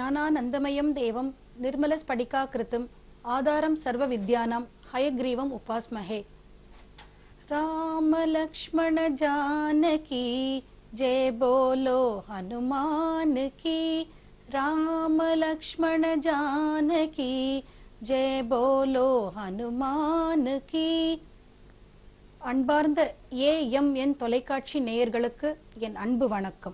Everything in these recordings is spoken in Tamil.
ஞானானந்தமயம் தேவம் நிர்மலஸ்படிகா கிருத்தம் ஆதாரம் சர்வ வித்யானாம் ஹயக்ரீவம் உபாஸ்மஹே ராம லக்ஷ்மண ஜானகி ஜெய போலோ ஹனுமான் கி ராம லக்ஷ்மண ஜானகி ஜெய போலோ ஹனுமான் கி அன்பார்ந்த ஏ எம் என் தொலைக்காட்சி நேயர்களுக்கு என் அன்பு வணக்கம்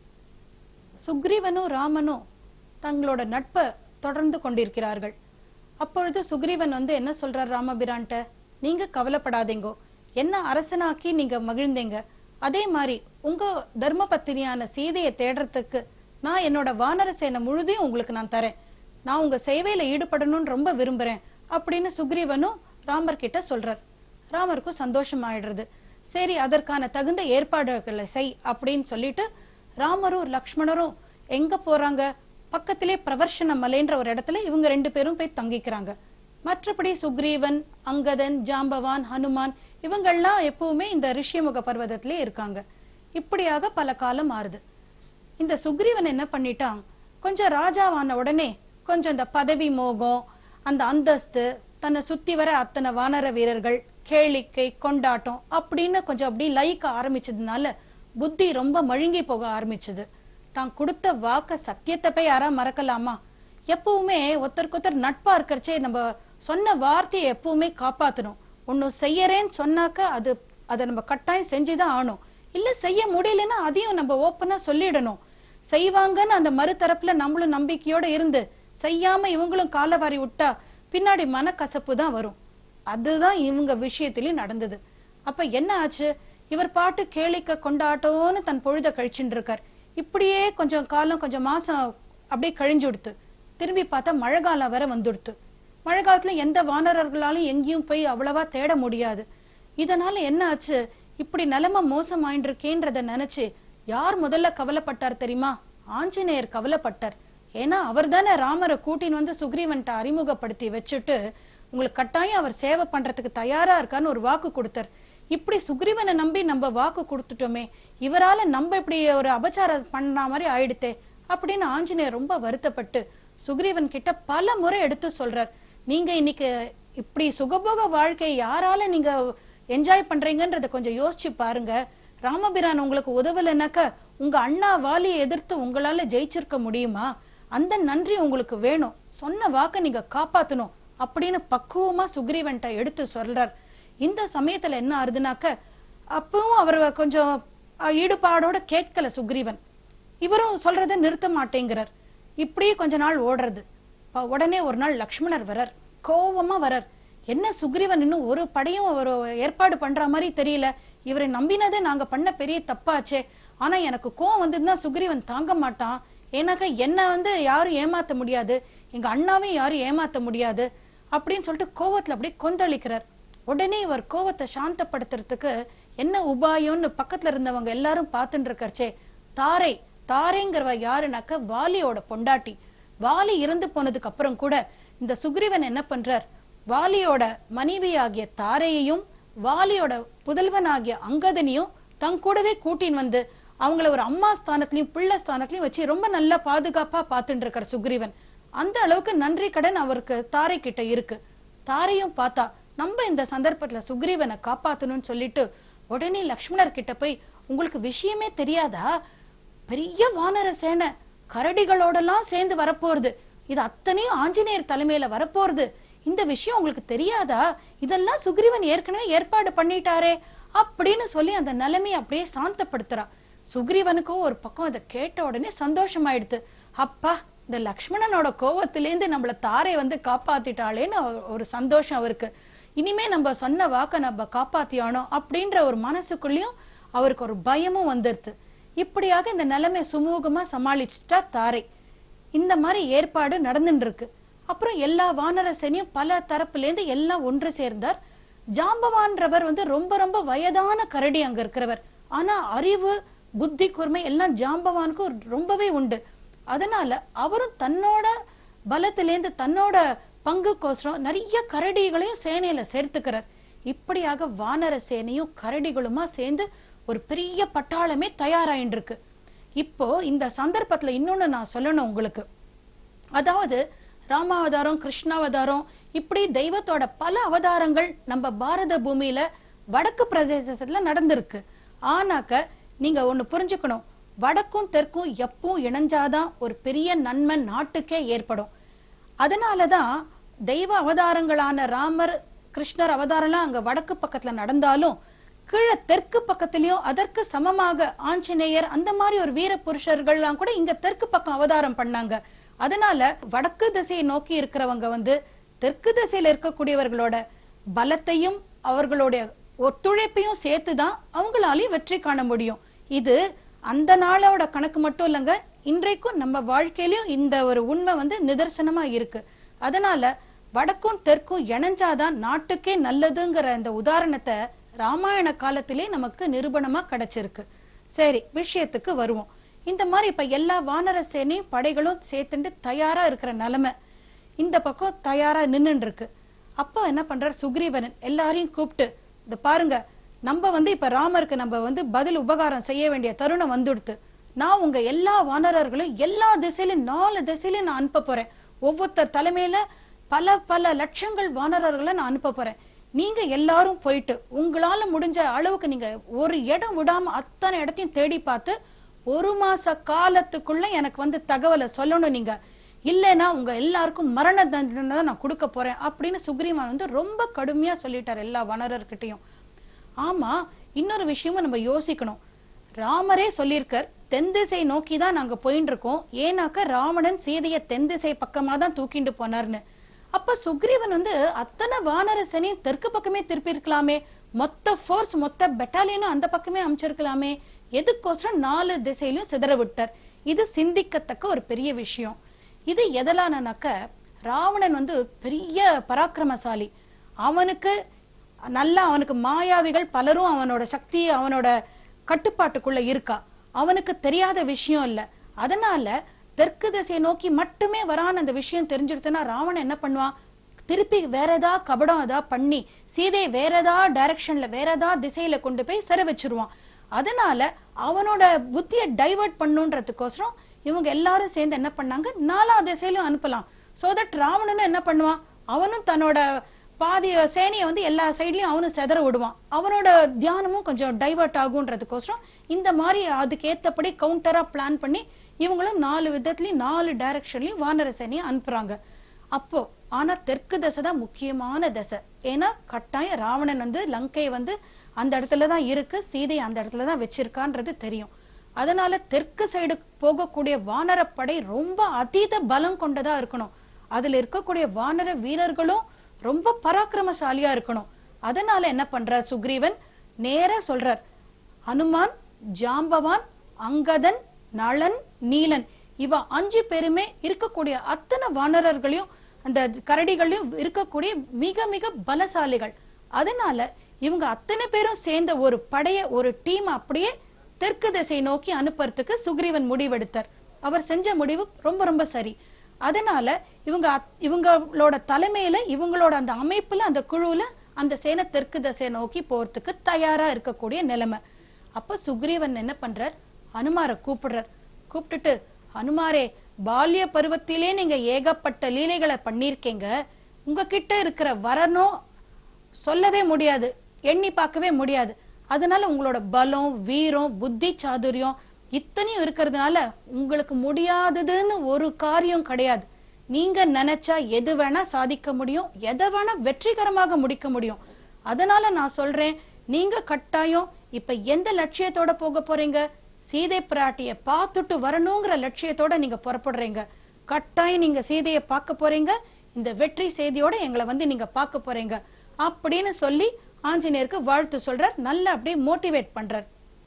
சுக்ரீவனும் ராமனும் தங்களோட நட்பை தொடர்ந்து கொண்டிருக்கிறார்கள் அப்பொழுது சுக்ரீவன் வந்து என்ன சொல்றார் ராமபிரான்ட்ட நீங்க கவலைப்படாதீங்கோ என்ன அரசனாக்கி நீங்க மகிழ்ந்தீங்க அதே மாதிரி உங்க தர்ம பத்தினியான சீதையை தேடுறதுக்கு நான் என்னோட வானர சேனை முழுதையும் உங்களுக்கு நான் தரேன் நான் உங்க சேவையில ஈடுபடணும்னு ரொம்ப விரும்புறேன் அப்படின்னு சுக்ரீவனும் ராமர் கிட்ட சொல்றார் ராமருக்கும் சந்தோஷம் ஆயிடுறது சரி அதற்கான தகுந்த ஏற்பாடுகளை செய் அப்படின்னு சொல்லிட்டு ராமரும் லக்ஷ்மணரும் எங்க போறாங்க பக்கத்திலே பிரவர்ஷன மலைன்ற ஒரு இடத்துல இவங்க ரெண்டு பேரும் போய் தங்கிக்கிறாங்க மற்றபடி சுக்ரீவன் அங்கதன் ஜாம்பவான் ஹனுமான் இவங்கெல்லாம் எப்பவுமே இந்த ரிஷியமுக பர்வதத்திலே இருக்காங்க இப்படியாக பல காலம் மாறுது இந்த சுக்ரீவன் என்ன பண்ணிட்டான் கொஞ்சம் ராஜாவான உடனே கொஞ்சம் இந்த பதவி மோகம் அந்த அந்தஸ்து தன்னை சுத்தி வர அத்தனை வானர வீரர்கள் கேளிக்கை கொண்டாட்டம் அப்படின்னு கொஞ்சம் அப்படி லைக்க ஆரம்பிச்சதுனால புத்தி ரொம்ப மழுங்கி போக ஆரம்பிச்சது தான் கொடுத்த வாக்க சத்தியத்தை போய் யாரா மறக்கலாமா எப்பவுமே ஒருத்தருக்கு நட்பா இருக்கிறச்சே நம்ம சொன்ன வார்த்தையை எப்பவுமே காப்பாத்தணும் ஒன்னும் செய்யறேன்னு சொன்னாக்க அது அதை நம்ம கட்டாயம் செஞ்சுதான் ஆகணும் இல்ல செய்ய முடியலன்னா அதையும் நம்ம ஓப்பனா சொல்லிடணும் செய்வாங்கன்னு அந்த மறுதரப்புல நம்மளும் நம்பிக்கையோட இருந்து செய்யாம இவங்களும் காலவாரி விட்டா பின்னாடி மனக்கசப்பு தான் வரும் அதுதான் இவங்க விஷயத்திலயும் நடந்தது அப்ப என்ன ஆச்சு இவர் பாட்டு கேளிக்க கொண்டாட்டோன்னு தன் பொழுத கழிச்சுட்டு இருக்கார் இப்படியே கொஞ்சம் காலம் கொஞ்சம் மாசம் அப்படியே கழிஞ்சு கொடுத்து திரும்பி பார்த்தா மழை காலம் வேற வந்துடுத்து மழை காலத்துல எந்த வானரர்களாலும் எங்கேயும் போய் அவ்வளவா தேட முடியாது இதனால என்ன ஆச்சு இப்படி நிலைமை மோசமாயின்னு இருக்கேன்றத நினைச்சு யார் முதல்ல கவலைப்பட்டார் தெரியுமா ஆஞ்சநேயர் கவலைப்பட்டார் ஏன்னா அவர் தானே ராமரை கூட்டின்னு வந்து சுக்ரீவன்ட்ட அறிமுகப்படுத்தி வச்சுட்டு உங்களுக்கு கட்டாயம் அவர் சேவை பண்றதுக்கு தயாரா இருக்கான்னு ஒரு வாக்கு கொடுத்தார் இப்படி சுக்ரீவனை நம்பி நம்ம வாக்கு கொடுத்துட்டோமே இவரால நம்ம இப்படி ஒரு அபச்சாரம் பண்ண மாதிரி ஆயிடுத்தே அப்படின்னு ஆஞ்சநேயர் ரொம்ப வருத்தப்பட்டு சுக்ரீவன் கிட்ட பல முறை எடுத்து சொல்றார் நீங்க இன்னைக்கு இப்படி சுகபோக வாழ்க்கை யாரால நீங்க என்ஜாய் பண்றீங்கன்றத கொஞ்சம் யோசிச்சு பாருங்க ராமபிரான் உங்களுக்கு உதவலைனாக்க உங்க அண்ணா வாலியை எதிர்த்து உங்களால ஜெயிச்சிருக்க முடியுமா அந்த நன்றி உங்களுக்கு வேணும் சொன்ன வாக்க நீங்க காப்பாத்தணும் அப்படின்னு பக்குவமா சுக்ரீவன்ட்ட எடுத்து சொல்றார் இந்த சமயத்துல என்ன ஆறுதுனாக்க அப்பவும் அவர் கொஞ்சம் ஈடுபாடோட கேட்கல சுக்ரீவன் இவரும் சொல்றத நிறுத்த மாட்டேங்கிறார் இப்படியே கொஞ்ச நாள் ஓடுறது உடனே ஒரு நாள் லக்ஷ்மணர் வரார் கோவமா வரார் என்ன சுக்ரீவன் இன்னும் ஒரு படையும் ஒரு ஏற்பாடு பண்ற மாதிரி தெரியல இவரை நம்பினதே நாங்க பண்ண பெரிய தப்பாச்சே ஆனா எனக்கு கோவம் வந்ததுன்னா சுக்ரீவன் தாங்க மாட்டான் ஏன்னாக்கா என்ன வந்து யாரும் ஏமாத்த முடியாது எங்க அண்ணாவையும் யாரும் ஏமாத்த முடியாது அப்படின்னு சொல்லிட்டு கோவத்துல அப்படியே கொந்தளிக்கிறார் உடனே இவர் கோவத்தை சாந்தப்படுத்துறதுக்கு என்ன உபாயம்னு பக்கத்துல இருந்தவங்க எல்லாரும் பார்த்துட்டு இருக்கறச்சே தாரை தாரைங்கிறவ யாருனாக்க வாலியோட பொண்டாட்டி வாலி இறந்து போனதுக்கு அப்புறம் கூட இந்த சுக்ரீவன் என்ன பண்றார் வாலியோட மனைவி ஆகிய தாரையையும் வாலியோட புதல்வன் ஆகிய அங்கதனையும் தன் கூடவே கூட்டின்னு வந்து அவங்கள ஒரு அம்மா ஸ்தானத்திலயும் பிள்ளை ஸ்தானத்திலயும் வச்சு ரொம்ப நல்லா பாதுகாப்பா பார்த்துட்டு இருக்கார் சுக்ரீவன் அந்த அளவுக்கு நன்றி கடன் அவருக்கு தாரை கிட்ட இருக்கு தாரையும் பார்த்தா நம்ம இந்த சந்தர்ப்பத்துல சுக்ரீவனை காப்பாத்தணும்னு சொல்லிட்டு உடனே லக்ஷ்மணர் கிட்ட போய் உங்களுக்கு விஷயமே தெரியாதா பெரிய வானர சேனை கரடிகளோடலாம் சேர்ந்து வரப்போறது இது அத்தனையும் ஆஞ்சநேயர் தலைமையில வரப்போறது இந்த விஷயம் உங்களுக்கு தெரியாதா இதெல்லாம் சுக்ரீவன் ஏற்கனவே ஏற்பாடு பண்ணிட்டாரே அப்படின்னு சொல்லி அந்த நிலைமையை அப்படியே சாந்தப்படுத்துறா சுக்ரீவனுக்கும் ஒரு பக்கம் அதை கேட்ட உடனே சந்தோஷமாயிடுது அப்பா இந்த லக்ஷ்மணனோட கோவத்திலேருந்து நம்மள தாரை வந்து காப்பாத்திட்டாளேன்னு ஒரு சந்தோஷம் அவருக்கு இனிமே நம்ம சொன்ன வாக்க நம்ம காப்பாத்தியானோம் அப்படின்ற ஒரு மனசுக்குள்ளயும் அவருக்கு ஒரு பயமும் வந்துருது இப்படியாக இந்த நிலைமை சுமூகமா சமாளிச்சுட்டா தாரை இந்த மாதிரி ஏற்பாடு நடந்துட்டு இருக்கு அப்புறம் எல்லா வானர சேனையும் பல தரப்புல இருந்து எல்லாம் ஒன்று சேர்ந்தார் ஜாம்பவான்றவர் வந்து ரொம்ப ரொம்ப வயதான கரடி அங்க இருக்கிறவர் ஆனா அறிவு புத்தி கூர்மை எல்லாம் ஜாம்பவானுக்கும் ரொம்பவே உண்டு அதனால அவரும் தன்னோட பலத்திலேந்து தன்னோட பங்குக்கோசரம் நிறைய கரடிகளையும் சேனையில சேர்த்துக்கிறார் இப்படியாக வானர சேனையும் கரடிகளுமா சேர்ந்து ஒரு பெரிய பட்டாளமே தயாராயின்னு இருக்கு இப்போ இந்த சந்தர்ப்பத்துல இன்னொன்னு நான் சொல்லணும் உங்களுக்கு அதாவது ராமாவதாரம் கிருஷ்ணாவதாரம் இப்படி தெய்வத்தோட பல அவதாரங்கள் நம்ம பாரத பூமியில வடக்கு பிரதேசத்துல நடந்திருக்கு ஆனாக்க நீங்க ஒண்ணு புரிஞ்சுக்கணும் வடக்கும் தெற்கும் எப்பவும் இணைஞ்சாதான் ஒரு பெரிய நன்மை நாட்டுக்கே ஏற்படும் அதனாலதான் தெய்வ அவதாரங்களான ராமர் கிருஷ்ணர் அவதாரம்லாம் அங்க வடக்கு பக்கத்துல நடந்தாலும் கீழே தெற்கு பக்கத்துலயும் அதற்கு சமமாக ஆஞ்சநேயர் அந்த மாதிரி ஒரு வீர புருஷர்கள்லாம் கூட இங்க தெற்கு பக்கம் அவதாரம் பண்ணாங்க அதனால வடக்கு திசையை நோக்கி இருக்கிறவங்க வந்து தெற்கு திசையில இருக்கக்கூடியவர்களோட பலத்தையும் அவர்களுடைய ஒத்துழைப்பையும் சேர்த்துதான் அவங்களாலையும் வெற்றி காண முடியும் இது அந்த நாளோட கணக்கு மட்டும் இல்லைங்க இன்றைக்கும் நம்ம வாழ்க்கையிலயும் இந்த ஒரு உண்மை வந்து நிதர்சனமா இருக்கு அதனால வடக்கும் தெற்கும் இணைஞ்சாதான் நாட்டுக்கே நல்லதுங்கிற இந்த உதாரணத்தை ராமாயண காலத்திலே நமக்கு நிரூபணமா கிடைச்சிருக்கு சரி விஷயத்துக்கு வருவோம் இந்த மாதிரி இப்ப எல்லா வானர சேனையும் படைகளும் சேர்த்துட்டு தயாரா இருக்கிற நிலைமை இந்த பக்கம் தயாரா நின்னுட்டு இருக்கு அப்ப என்ன பண்றார் சுக்ரீவனன் எல்லாரையும் கூப்பிட்டு இந்த பாருங்க நம்ம வந்து இப்ப ராமருக்கு நம்ம வந்து பதில் உபகாரம் செய்ய வேண்டிய தருணம் வந்துடுத்து நான் உங்க எல்லா வானரர்களும் எல்லா திசையிலும் நாலு திசையிலும் நான் அனுப்ப போறேன் ஒவ்வொருத்தர் தலைமையில பல பல லட்சங்கள் வானரர்களை நான் அனுப்ப போறேன் நீங்க எல்லாரும் போயிட்டு உங்களால முடிஞ்ச அளவுக்கு நீங்க ஒரு இடம் விடாம அத்தனை இடத்தையும் தேடி பார்த்து ஒரு மாச காலத்துக்குள்ள எனக்கு வந்து தகவலை சொல்லணும் நீங்க இல்லைன்னா உங்க எல்லாருக்கும் மரண தண்டனை தான் நான் கொடுக்க போறேன் அப்படின்னு சுக்ரீவன் வந்து ரொம்ப கடுமையா சொல்லிட்டார் எல்லா வனரர்கிட்டயும் ஆமா இன்னொரு விஷயமும் நம்ம யோசிக்கணும் ராமரே சொல்லியிருக்கார் தென் திசை நோக்கி தான் நாங்க போயிட்டு இருக்கோம் ஏன்னாக்க ராவணன் சீதைய தென் திசை பக்கமா தான் தூக்கிட்டு போனார்னு அப்ப சுக்ரீவன் வந்து அத்தனை வானர சேனையும் தெற்கு பக்கமே திருப்பி இருக்கலாமே மொத்த ஃபோர்ஸ் மொத்த பெட்டாலியனும் அந்த பக்கமே அமைச்சிருக்கலாமே எதுக்கோசரம் நாலு திசையிலும் சிதற விட்டார் இது சிந்திக்கத்தக்க ஒரு பெரிய விஷயம் இது எதலானனாக்க ராவணன் வந்து பெரிய பராக்கிரமசாலி அவனுக்கு நல்லா அவனுக்கு மாயாவிகள் பலரும் அவனோட சக்தி அவனோட கட்டுப்பாட்டுக்குள்ள இருக்கா அவனுக்கு தெரியாத விஷயம் இல்ல அதனால தெற்கு திசையை நோக்கி மட்டுமே வரான் அந்த விஷயம் தெரிஞ்சிருச்சுன்னா ராவணன் என்ன பண்ணுவான் திருப்பி வேற ஏதா கபடம் ஏதா பண்ணி சீதையை வேற ஏதா டைரக்ஷன்ல வேற ஏதா திசையில கொண்டு போய் சிற வச்சிருவான் அதனால அவனோட புத்தியை டைவர்ட் பண்ணுன்றதுக்கோசரம் இவங்க எல்லாரும் சேர்ந்து என்ன பண்ணாங்க நாலா திசையிலும் அனுப்பலாம் சோ தட் ராவணனும் என்ன பண்ணுவான் அவனும் தன்னோட பாதி சேனையை வந்து எல்லா சைட்லயும் அவனும் செதற விடுவான் அவனோட தியானமும் கொஞ்சம் டைவர்ட் ஆகுன்றதுக்கோசரம் இந்த மாதிரி அதுக்கு ஏத்தபடி கவுண்டரா பிளான் பண்ணி இவங்களும் நாலு விதத்துலயும் நாலு டைரக்ஷன்லயும் வானர சேனையை அனுப்புறாங்க அப்போ ஆனா தெற்கு திசை தான் முக்கியமான திசை ஏன்னா கட்டாயம் ராவணன் வந்து லங்கை வந்து அந்த இடத்துல தான் இருக்கு சீதை அந்த இடத்துல தான் வச்சிருக்கான்றது தெரியும் அதனால தெற்கு சைடு போகக்கூடிய வானரப்படை ரொம்ப அதீத பலம் கொண்டதா இருக்கணும் அதுல இருக்கக்கூடிய வானர வீரர்களும் ரொம்ப பராக்கிரமசாலியா இருக்கணும் அதனால என்ன பண்றார் சுக்ரீவன் நேரா சொல்றார் ஹனுமான் ஜாம்பவான் அங்கதன் நளன் நீலன் இவ அஞ்சு பேருமே இருக்கக்கூடிய அத்தனை வானரர்களையும் அந்த கரடிகளையும் இருக்கக்கூடிய மிக மிக பலசாலிகள் அதனால இவங்க அத்தனை பேரும் சேர்ந்த ஒரு படைய ஒரு டீம் அப்படியே தெற்கு திசை நோக்கி அனுப்புறதுக்கு சுக்ரீவன் முடிவெடுத்தார் அவர் செஞ்ச முடிவு ரொம்ப ரொம்ப சரி அதனால இவங்க அத்- இவங்களோட தலைமையில இவங்களோட அந்த அமைப்புல அந்த குழுவுல அந்த சேனை தெற்கு திசையை நோக்கி போறதுக்கு தயாரா இருக்கக்கூடிய நிலைமை அப்ப சுக்ரீவன் என்ன பண்றார் ஹனுமாரை கூப்பிடுறார் கூப்பிட்டுட்டு ஹனுமாரே பால்ய பருவத்திலே நீங்க ஏகப்பட்ட லீலைகளை பண்ணிருக்கீங்க உங்ககிட்ட இருக்கிற வரனும் சொல்லவே முடியாது எண்ணி பார்க்கவே முடியாது அதனால உங்களோட பலம் வீரம் புத்தி சாதுரியம் இத்தனையும் இருக்கிறதுனால உங்களுக்கு முடியாததுன்னு ஒரு காரியம் கிடையாது நீங்க நினைச்சா எது வேணா சாதிக்க முடியும் எதை வேணா வெற்றிகரமாக முடிக்க முடியும் அதனால நான் சொல்றேன் நீங்க கட்டாயம் இப்ப எந்த லட்சியத்தோட போக போறீங்க சீதை பிராட்டிய பார்த்துட்டு வரணுங்கிற லட்சியத்தோட நீங்க புறப்படுறீங்க கட்டாயம் நீங்க சீதையை பார்க்க போறீங்க இந்த வெற்றி செய்தியோட எங்களை வந்து நீங்க பார்க்க போறீங்க அப்படின்னு சொல்லி ஆஞ்சநேயருக்கு வாழ்த்து சொல்றார் நல்லா அப்படியே மோட்டிவேட் பண்றார்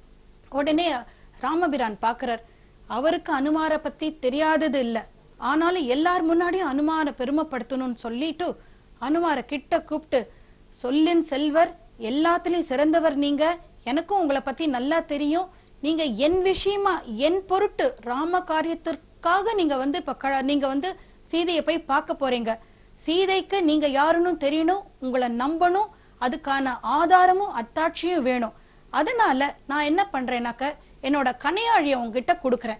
உடனே ராமபிரான் பாக்குறார் அவருக்கு அனுமார பத்தி தெரியாதது இல்ல ஆனாலும் எல்லார் முன்னாடியும் அனுமான பெருமைப்படுத்தணும்னு சொல்லிட்டு அனுமார கிட்ட கூப்பிட்டு சொல்லின் செல்வர் எல்லாத்துலயும் சிறந்தவர் நீங்க எனக்கும் உங்களை பத்தி நல்லா தெரியும் நீங்க என் விஷயமா என் பொருட்டு ராம காரியத்திற்காக நீங்க வந்து இப்ப க- நீங்க வந்து சீதையை போய் பார்க்க போறீங்க சீதைக்கு நீங்க யாருன்னு தெரியணும் உங்களை நம்பணும் அதுக்கான ஆதாரமும் அத்தாட்சியும் வேணும் அதனால நான் என்ன பண்றேனாக்க என்னோட கனையாழிய உங்ககிட்ட கொடுக்கறேன்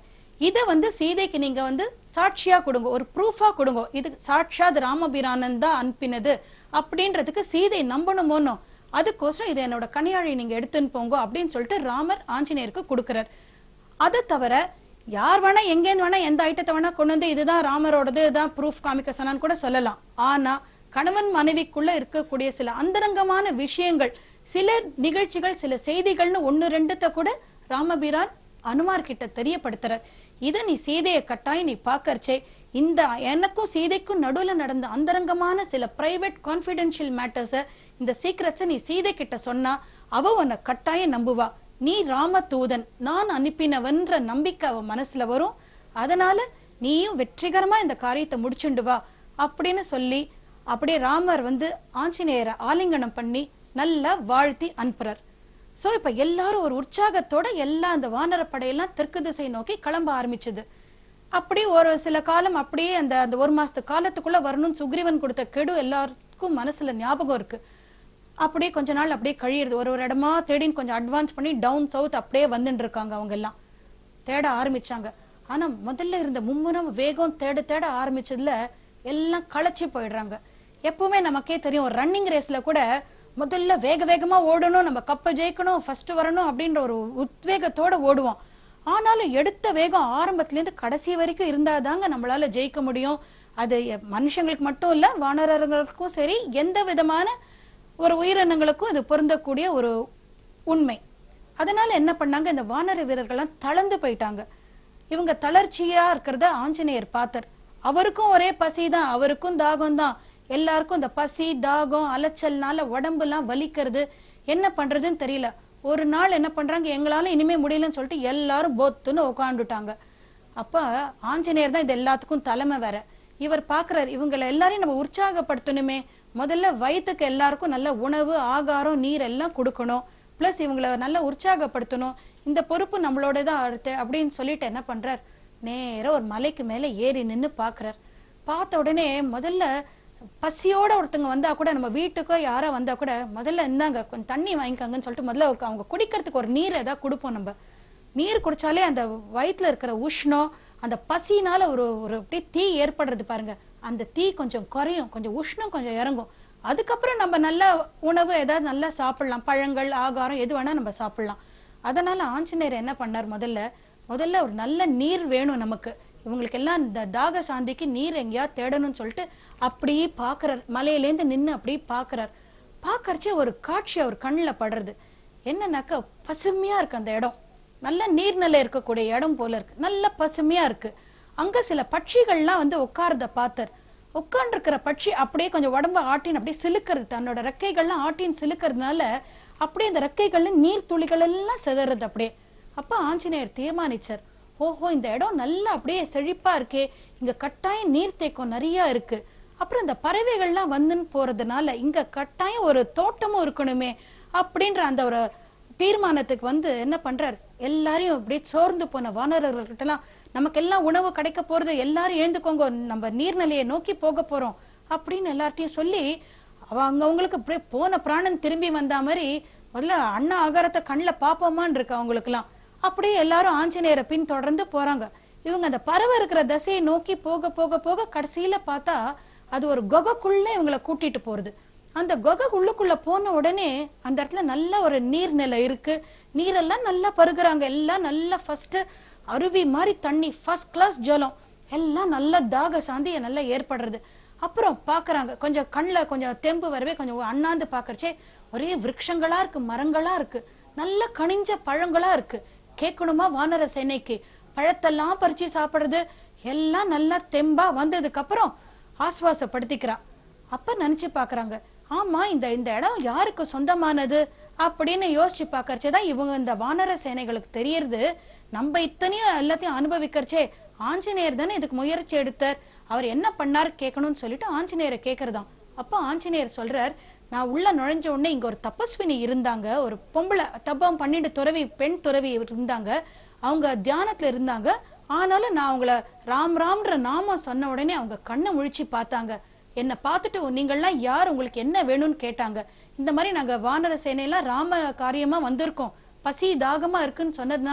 இத வந்து சீதைக்கு நீங்க வந்து சாட்சியா கொடுங்க ஒரு ப்ரூஃபா கொடுங்க இது சாட்சாத் ராமபிரானன் தான் அனுப்பினது அப்படின்றதுக்கு சீதை நம்பணுமோனோ அதுக்கோசரம் இதை என்னோட கனியாழி நீங்க எடுத்துன்னு போங்க அப்படின்னு சொல்லிட்டு ராமர் ஆஞ்சநேயருக்கு கொடுக்கிறார் அதை தவிர யார் வேணா எங்கேருந்து வேணா எந்த ஐட்டத்தை வேணா கொண்டு வந்து இதுதான் ராமரோடது இதுதான் ப்ரூஃப் காமிக்க சொன்னான்னு கூட சொல்லலாம் ஆனா கணவன் மனைவிக்குள்ள இருக்கக்கூடிய சில அந்தரங்கமான விஷயங்கள் சில நிகழ்ச்சிகள் சில செய்திகள்னு ஒண்ணு ரெண்டுத்த கூட ராமபிரான் அனுமார் கிட்ட தெரியப்படுத்துறார் இத நீ சீதையை கட்டாயம் நீ பாக்கறச்சே இந்த எனக்கும் சீதைக்கும் நடுவுல நடந்த அந்தரங்கமான சில பிரைவேட் கான்பிடென்ஷியல் மேட்டர்ஸ இந்த சீக்கிரட்ஸ நீ சீதை கிட்ட சொன்னா அவ உன்னை கட்டாயம் நம்புவா நீ ராமதூதன் நான் அனுப்பினவன்ற நம்பிக்கை அவ மனசுல வரும் அதனால நீயும் வெற்றிகரமா இந்த காரியத்தை முடிச்சுண்டு வா அப்படின்னு சொல்லி அப்படியே ராமர் வந்து ஆஞ்சநேயரை ஆலிங்கனம் பண்ணி நல்லா வாழ்த்தி அனுப்புறார் சோ இப்ப எல்லாரும் ஒரு உற்சாகத்தோட எல்லா அந்த வானர படையெல்லாம் தெற்கு திசை நோக்கி கிளம்ப ஆரம்பிச்சது அப்படி ஒரு சில காலம் அப்படியே அந்த அந்த ஒரு மாசத்து காலத்துக்குள்ள வரணும்னு சுக்ரீவன் கொடுத்த கெடு எல்லாருக்கும் மனசுல ஞாபகம் இருக்கு அப்படியே கொஞ்ச நாள் அப்படியே கழியுறது ஒரு ஒரு இடமா தேடின்னு கொஞ்சம் அட்வான்ஸ் பண்ணி டவுன் சவுத் அப்படியே வந்துட்டு இருக்காங்க அவங்க எல்லாம் தேட ஆரம்பிச்சாங்க ஆனா முதல்ல இருந்த மும்முரம் வேகம் தேட தேட ஆரம்பிச்சதுல எல்லாம் களைச்சு போயிடுறாங்க எப்பவுமே நமக்கே தெரியும் ஒரு ரன்னிங் ரேஸ்ல கூட முதல்ல வேக வேகமா ஓடணும் நம்ம கப்பை ஜெயிக்கணும் ஃபர்ஸ்ட் வரணும் அப்படின்ற ஒரு உத்வேகத்தோட ஓடுவோம் ஆனாலும் எடுத்த வேகம் ஆரம்பத்துல இருந்து கடைசி வரைக்கும் இருந்தாதாங்க நம்மளால ஜெயிக்க முடியும் அது எ- மனுஷங்களுக்கு மட்டும் இல்ல வானரர்களுக்கும் சரி எந்த விதமான ஒரு உயிரினங்களுக்கும் இது பொருந்தக்கூடிய ஒரு உண்மை அதனால என்ன பண்ணாங்க இந்த வானர வீரர்கள்லாம் தளர்ந்து போயிட்டாங்க இவங்க தளர்ச்சியா இருக்கிறத ஆஞ்சநேயர் பார்த்தார் அவருக்கும் ஒரே பசிதான் அவருக்கும் தாகம் தான் எல்லாருக்கும் இந்த பசி தாகம் அலைச்சல்னால உடம்பெல்லாம் வலிக்கிறது என்ன பண்றதுன்னு தெரியல ஒரு நாள் என்ன பண்றாங்க எங்களால இனிமே முடியலன்னு சொல்லிட்டு எல்லாரும் பொத்துன்னு உட்காந்துட்டாங்க அப்ப ஆஞ்சநேயர் தான் இது எல்லாத்துக்கும் தலைமை வேற இவர் பாக்குறாரு இவங்களை எல்லாரையும் நம்ம உற்சாகப்படுத்தணுமே முதல்ல வயிற்றுக்கு எல்லாருக்கும் நல்ல உணவு ஆகாரம் நீர் எல்லாம் கொடுக்கணும் பிளஸ் இவங்களை நல்லா உற்சாகப்படுத்தணும் இந்த பொறுப்பு நம்மளோட தான் அடுத்து அப்படின்னு சொல்லிட்டு என்ன பண்றார் நேரா ஒரு மலைக்கு மேல ஏறி நின்னு பாக்குறார் பார்த்த உடனே முதல்ல பசியோட ஒருத்தங்க வந்தா கூட நம்ம வீட்டுக்கோ யாரோ வந்தா கூட முதல்ல இந்தாங்க கொஞ்சம் தண்ணி வாங்கிக்கோங்கன்னு சொல்லிட்டு முதல்ல அவங்க குடிக்கிறதுக்கு ஒரு நீர் ஏதாவது கொடுப்போம் நம்ம நீர் குடிச்சாலே அந்த வயித்துல இருக்கிற உஷ்ணம் அந்த பசினால ஒரு ஒரு அப்படியே தீ ஏற்படுறது பாருங்க அந்த தீ கொஞ்சம் குறையும் கொஞ்சம் உஷ்ணம் கொஞ்சம் இறங்கும் அதுக்கப்புறம் நம்ம நல்ல உணவு ஏதாவது நல்லா சாப்பிடலாம் பழங்கள் ஆகாரம் எது வேணா நம்ம சாப்பிடலாம் அதனால ஆஞ்சநேயர் என்ன பண்ணார் முதல்ல முதல்ல ஒரு நல்ல நீர் வேணும் நமக்கு இவங்களுக்கு எல்லாம் இந்த தாக சாந்திக்கு நீர் எங்கேயா தேடணும்னு சொல்லிட்டு அப்படியே பாக்குறார் மலையிலேந்து நின்னு அப்படியே பாக்குறார் பாக்கறச்சே ஒரு காட்சி அவர் கண்ணுல படுறது என்னன்னாக்கா பசுமையா இருக்கு அந்த இடம் நல்ல நீர்நிலை இருக்கக்கூடிய இடம் போல இருக்கு நல்ல பசுமையா இருக்கு அங்க சில பட்சிகள்லாம் வந்து உட்கார்றத பார்த்தார் உட்கார்ந்துருக்கிற பட்சி அப்படியே கொஞ்சம் உடம்ப ஆட்டின் அப்படியே சிலுக்கிறது தன்னோட ரெக்கைகள்லாம் ஆட்டின் சிலுக்கிறதுனால அப்படியே அந்த ரெக்கைகள்ல நீர் துளிகள் எல்லாம் சிதறது அப்படியே அப்ப ஆஞ்சநேயர் தீர்மானிச்சார் ஓஹோ இந்த இடம் நல்லா அப்படியே செழிப்பா இருக்கே இங்க கட்டாயம் நீர்த்தேக்கம் நிறைய இருக்கு அப்புறம் இந்த பறவைகள்லாம் வந்துன்னு போறதுனால இங்க கட்டாயம் ஒரு தோட்டமும் இருக்கணுமே அப்படின்ற அந்த ஒரு தீர்மானத்துக்கு வந்து என்ன பண்றார் எல்லாரையும் அப்படியே சோர்ந்து போன வானரர்கள்கிட்ட எல்லாம் நமக்கு எல்லாம் உணவு கிடைக்க போறது எல்லாரும் எழுந்துக்கோங்க நம்ம நீர்நிலையை நோக்கி போக போறோம் அப்படின்னு எல்லார்ட்டையும் சொல்லி அவங்க அவங்களுக்கு அப்படியே போன பிராணன் திரும்பி வந்தா மாதிரி முதல்ல அண்ணா ஆகாரத்தை கண்ணுல பாப்போமான்னு இருக்கு அவங்களுக்குலாம் அப்படியே எல்லாரும் ஆஞ்சநேயரை பின் தொடர்ந்து போறாங்க இவங்க அந்த பறவை இருக்கிற திசையை நோக்கி போக போக போக கடைசியில பார்த்தா அது ஒரு குகைக்குள்ள இவங்களை கூட்டிட்டு போறது அந்த குகை உள்ளுக்குள்ள போன உடனே அந்த இடத்துல நல்ல ஒரு நீர்நிலை இருக்கு நீரெல்லாம் நல்லா பருகுறாங்க எல்லாம் நல்லா ஃபர்ஸ்ட் அருவி மாதிரி தண்ணி ஃபர்ஸ்ட் கிளாஸ் ஜலம் எல்லாம் நல்ல தாக சாந்தி நல்லா ஏற்படுறது அப்புறம் பாக்குறாங்க கொஞ்சம் கண்ணுல கொஞ்சம் தெம்பு வரவே கொஞ்சம் அண்ணாந்து பாக்குறச்சே ஒரே விருட்சங்களா இருக்கு மரங்களா இருக்கு நல்ல கனிஞ்ச பழங்களா இருக்கு கேட்கணுமா வானர சேனைக்கு பழத்தெல்லாம் பறிச்சு சாப்பிடுறது எல்லாம் நல்லா தெம்பா வந்ததுக்கு அப்புறம் ஆஸ்வாசப்படுத்திக்கிறா அப்ப நினைச்சு பாக்குறாங்க ஆமா இந்த இந்த இடம் யாருக்கு சொந்தமானது அப்படின்னு யோசிச்சு பாக்கறச்சேதான் இவங்க இந்த வானர சேனைகளுக்கு தெரியறது நம்ம இத்தனையும் எல்லாத்தையும் அனுபவிக்கிறச்சே ஆஞ்சநேயர் தானே இதுக்கு முயற்சி எடுத்தார் அவர் என்ன பண்ணார் கேட்கணும்னு சொல்லிட்டு ஆஞ்சநேயரை கேக்குறதாம் அப்ப ஆஞ்சநேயர் சொல்றார் நான் உள்ள நுழைஞ்ச உடனே இங்க ஒரு தபஸ்வினி இருந்தாங்க ஒரு பொம்பளை தப்பம் பண்ணிட்டு துறவி பெண் துறவி இருந்தாங்க அவங்க தியானத்துல இருந்தாங்க ஆனாலும் நான் அவங்கள ராம் ராம்ன்ற நாமம் சொன்ன உடனே அவங்க கண்ணை முழிச்சு பார்த்தாங்க என்ன பார்த்துட்டு நீங்கள்லாம் யார் உங்களுக்கு என்ன வேணும்னு கேட்டாங்க இந்த மாதிரி நாங்க வானர சேனையெல்லாம் ராம காரியமா வந்திருக்கோம் பசி தாகமா இருக்குன்னு சொன்னதுனால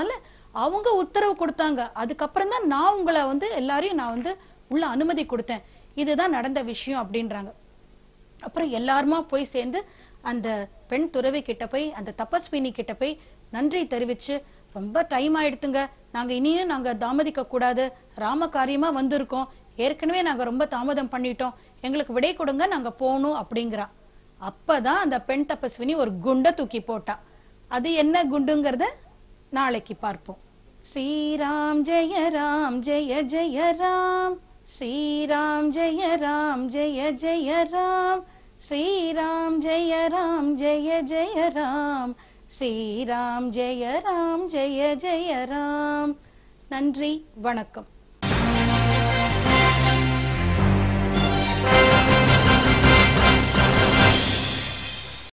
அவங்க உத்தரவு கொடுத்தாங்க அதுக்கப்புறம் தான் நான் உங்களை வந்து எல்லாரையும் நான் வந்து உள்ள அனுமதி கொடுத்தேன் இதுதான் நடந்த விஷயம் அப்படின்றாங்க அப்புறம் எல்லாருமா போய் சேர்ந்து அந்த பெண் துறவி கிட்ட போய் அந்த தபஸ்வினி கிட்ட போய் நன்றி தெரிவிச்சு ரொம்ப டைம் ஆயிடுத்துங்க நாங்க இனியும் நாங்க தாமதிக்க கூடாது ராம காரியமா வந்திருக்கோம் ஏற்கனவே நாங்க ரொம்ப தாமதம் பண்ணிட்டோம் எங்களுக்கு விடை கொடுங்க நாங்க போகணும் அப்படிங்கிறா அப்பதான் அந்த பெண் தபஸ்வினி ஒரு குண்ட தூக்கி போட்டா அது என்ன குண்டுங்கிறத நாளைக்கு பார்ப்போம் ஸ்ரீராம் ஜெய ராம் ஜெய ஜெய ராம் ஸ்ரீராம் ஜெய ராம் ஜெய ஜெய ராம் ஸ்ரீராம் ஜெய ராம் ஜெய ஜெய ராம் ஸ்ரீராம் ஜெய ராம் ஜெய ஜெய ராம் நன்றி வணக்கம்